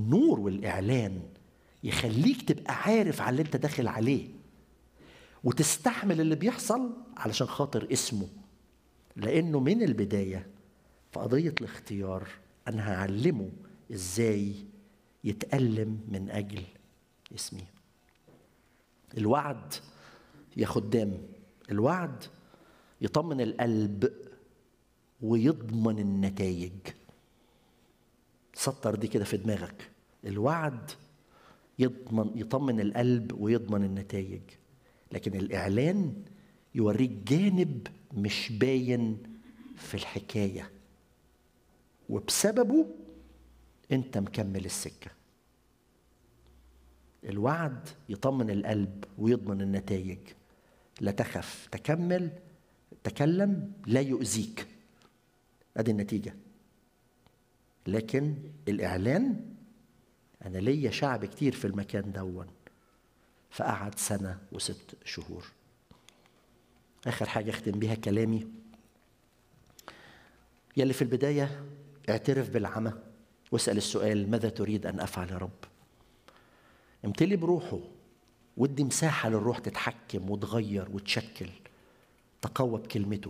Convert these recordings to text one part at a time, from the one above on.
النور والاعلان يخليك تبقى عارف على اللي انت داخل عليه وتستحمل اللي بيحصل علشان خاطر اسمه لانه من البدايه في قضيه الاختيار انا هعلمه ازاي يتالم من اجل اسمي الوعد يا خدام الوعد يطمن القلب ويضمن النتائج سطر دي كده في دماغك الوعد يضمن يطمن القلب ويضمن النتائج لكن الاعلان يوريك جانب مش باين في الحكايه وبسببه انت مكمل السكه الوعد يطمن القلب ويضمن النتائج لا تخف تكمل تكلم لا يؤذيك ادي النتيجه لكن الاعلان انا ليا شعب كتير في المكان دون فقعد سنه وست شهور اخر حاجه اختم بيها كلامي يلي في البدايه اعترف بالعمى واسال السؤال ماذا تريد ان افعل يا رب امتلي بروحه وادي مساحه للروح تتحكم وتغير وتشكل تقوى بكلمته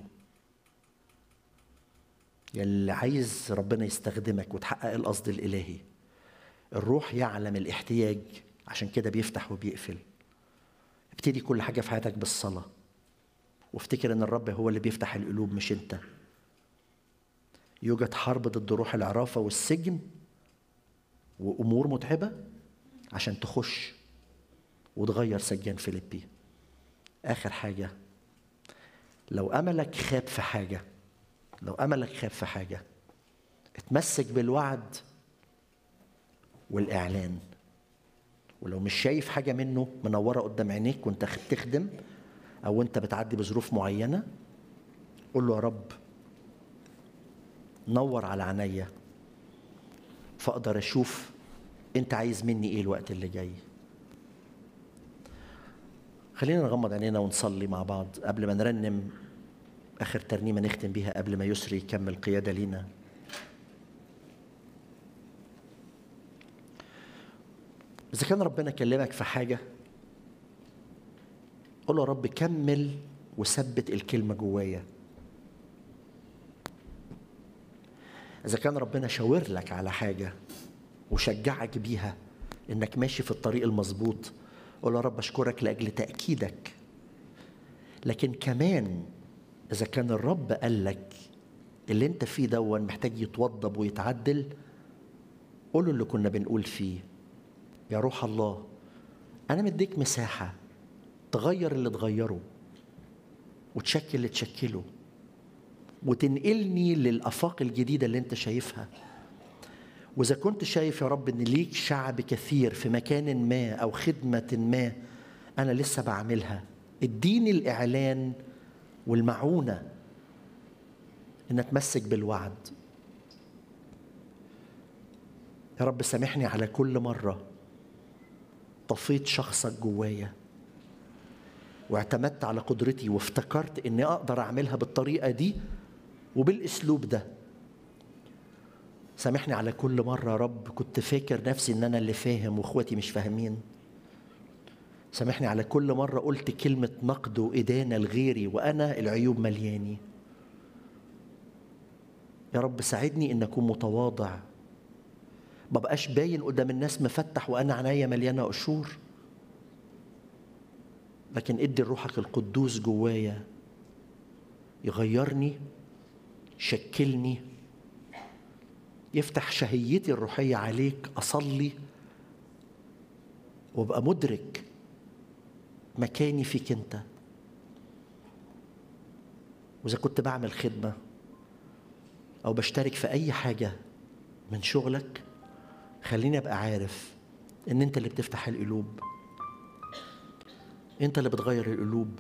يلي عايز ربنا يستخدمك وتحقق القصد الالهي الروح يعلم الاحتياج عشان كده بيفتح وبيقفل ابتدي كل حاجه في حياتك بالصلاه وافتكر ان الرب هو اللي بيفتح القلوب مش انت يوجد حرب ضد روح العرافه والسجن وامور متعبه عشان تخش وتغير سجان فيليبي اخر حاجه لو املك خاب في حاجه لو املك خاب في حاجه اتمسك بالوعد والاعلان ولو مش شايف حاجه منه منوره قدام عينيك وانت بتخدم او انت بتعدي بظروف معينه قول له يا رب نور على عينيا فاقدر اشوف انت عايز مني ايه الوقت اللي جاي خلينا نغمض عينينا ونصلي مع بعض قبل ما نرنم اخر ترنيمه نختم بيها قبل ما يسري يكمل قياده لينا اذا كان ربنا كلمك في حاجه قول له يا رب كمل وثبت الكلمه جوايا اذا كان ربنا شاور لك على حاجه وشجعك بيها انك ماشي في الطريق المظبوط قول يا رب اشكرك لاجل تاكيدك لكن كمان اذا كان الرب قال لك اللي انت فيه دون محتاج يتوضب ويتعدل قوله اللي كنا بنقول فيه يا روح الله انا مديك مساحه تغير اللي تغيره وتشكل اللي تشكله وتنقلني للافاق الجديده اللي انت شايفها واذا كنت شايف يا رب ان ليك شعب كثير في مكان ما او خدمه ما انا لسه بعملها اديني الاعلان والمعونه ان اتمسك بالوعد يا رب سامحني على كل مره طفيت شخصك جوايا واعتمدت على قدرتي وافتكرت اني اقدر اعملها بالطريقه دي وبالاسلوب ده سامحني على كل مرة يا رب كنت فاكر نفسي إن أنا اللي فاهم وإخواتي مش فاهمين سامحني على كل مرة قلت كلمة نقد وإدانة لغيري وأنا العيوب ملياني يا رب ساعدني إن أكون متواضع ما بقاش باين قدام الناس مفتح وأنا عينيا مليانة قشور لكن ادي روحك القدوس جوايا يغيرني شكلني يفتح شهيتي الروحية عليك أصلي وابقى مدرك مكاني فيك أنت وإذا كنت بعمل خدمة أو بشترك في أي حاجة من شغلك خليني أبقى عارف إن أنت اللي بتفتح القلوب أنت اللي بتغير القلوب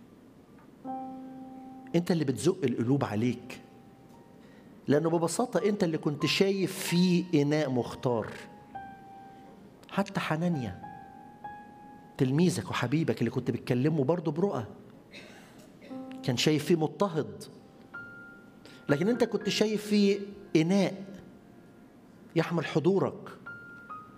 أنت اللي بتزق القلوب عليك لأنه ببساطة أنت اللي كنت شايف فيه إناء مختار حتى حنانيا تلميذك وحبيبك اللي كنت بتكلمه برضه برؤى كان شايف فيه مضطهد لكن أنت كنت شايف فيه إناء يحمل حضورك